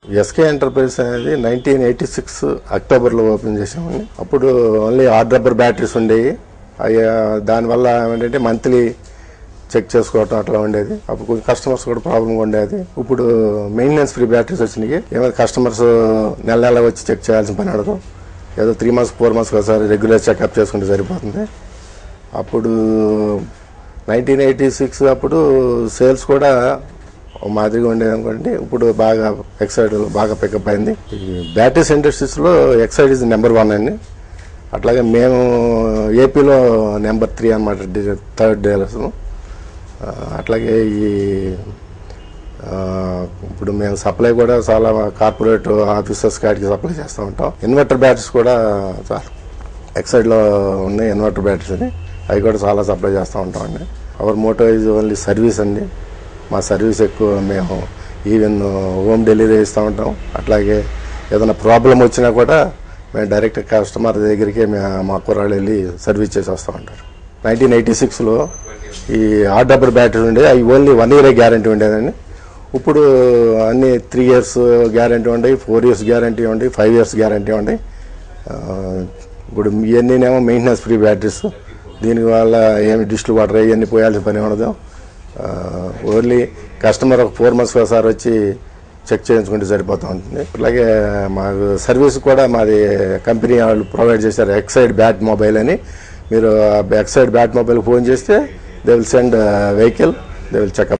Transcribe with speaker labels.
Speaker 1: SK enterprise అనేది nineteen eighty six అక్టోబర్లో open చేసామండి అప్పుడు ఓన్లీ ఆర్ రబ్బర్ బ్యాటరీస్ ఉండేవి అవి దానివల్ల ఏంటంటే మంత్లీ చెక్ చేసుకోవటం అట్లా ఉండేది అప్పుడు కొంచెం కస్టమర్స్ కూడా ప్రాబ్లం ఉండేది ఇప్పుడు మెయింటెనెన్స్ ఫ్రీ బ్యాటరీస్ వచ్చినాయి ఏమైనా కస్టమర్స్ నెల నెల వచ్చి చెక్ చేయాల్సిన పని అడగదు ఏదో త్రీ మంత్స్ ఫోర్ మంత్స్ ఒకసారి రెగ్యులర్ చెకప్ చేసుకుంటే సరిపోతుంది అప్పుడు నైన్టీన్ ఎయిటీ సిక్స్ అప్పుడు సేల్స్ కూడా ఓ మాదిరిగా ఉండేది అనుకోండి ఇప్పుడు బాగా ఎక్సైడ్ బాగా పికప్ అయింది ఈ బ్యాటరీస్ ఇండస్ట్రీస్లో ఎక్సైడ్ ఇస్ నెంబర్ వన్ అండి అట్లాగే మేము ఏపీలో నెంబర్ త్రీ అనమాట థర్డ్ డీలర్స్ అట్లాగే ఈ ఆ, ఇప్పుడు మేము సప్లై కూడా చాలా కార్పొరేట్ ఆఫీసర్స్ కాడికి సప్లై చేస్తూ ఉంటాం ఇన్వర్టర్ బ్యాటరీస్ కూడా చాలా ఎక్సైడ్లో ఉన్నాయి ఇన్వర్టర్ బ్యాటరీస్ అని అవి కూడా చాలా సప్లై చేస్తూ ఉంటాం అండి our motto is only service అండి మా సర్వీస్ ఎక్కువ మేము ఈవెన్ హోమ్ డెలివరీ ఇస్తూ ఉంటాం అట్లాగే ఏదైనా ప్రాబ్లం వచ్చినా కూడా మేము డైరెక్ట్ కస్టమర్ దగ్గరికి మే- మా కుర్రాళ్ళు వెళ్ళి సర్వీస్ చేసి వస్తూ ఉంటారు నైన్టీన్ ఎయిటీ సిక్స్లో ఈ ఆర్ డబ్బర్ బ్యాటరీ ఉండేది అవి ఓన్లీ వన్ ఇయర్ గ్యారంటీ ఉండేదండి ఇప్పుడు అన్ని త్రీ ఇయర్స్ గ్యారంటీ ఉండయి ఫోర్ ఇయర్స్ గ్యారంటీ ఉండయి ఫైవ్ ఇయర్స్ గ్యారంటీ ఉండయి ఆ, ఇప్పుడు ఇవన్నీనేమో మెయింటెనెన్స్ ఫ్రీ బ్యాటరీస్ దీని వల్ల ఏమి డిస్ట్లు వాటర్ ఇవన్నీ పోయాల్సిన పని ఉండదు ఆ, ఓన్లీ కస్టమర్ ఒక ఫోర్ మంత్స్ ఒకసారి వచ్చి చెక్ చేయించుకుంటే సరిపోతూ ఉంటుంది అలాగే మాకు సర్వీస్ కూడా మాది కంపెనీ వాళ్ళు ప్రొవైడ్ చేశారు ఎక్సైడ్ బ్యాట్ మొబైల్ అని మీరు ఎక్సైడ్ బ్యాట్ మొబైల్ ఫోన్ చేస్తే they will send vehicle they will checkup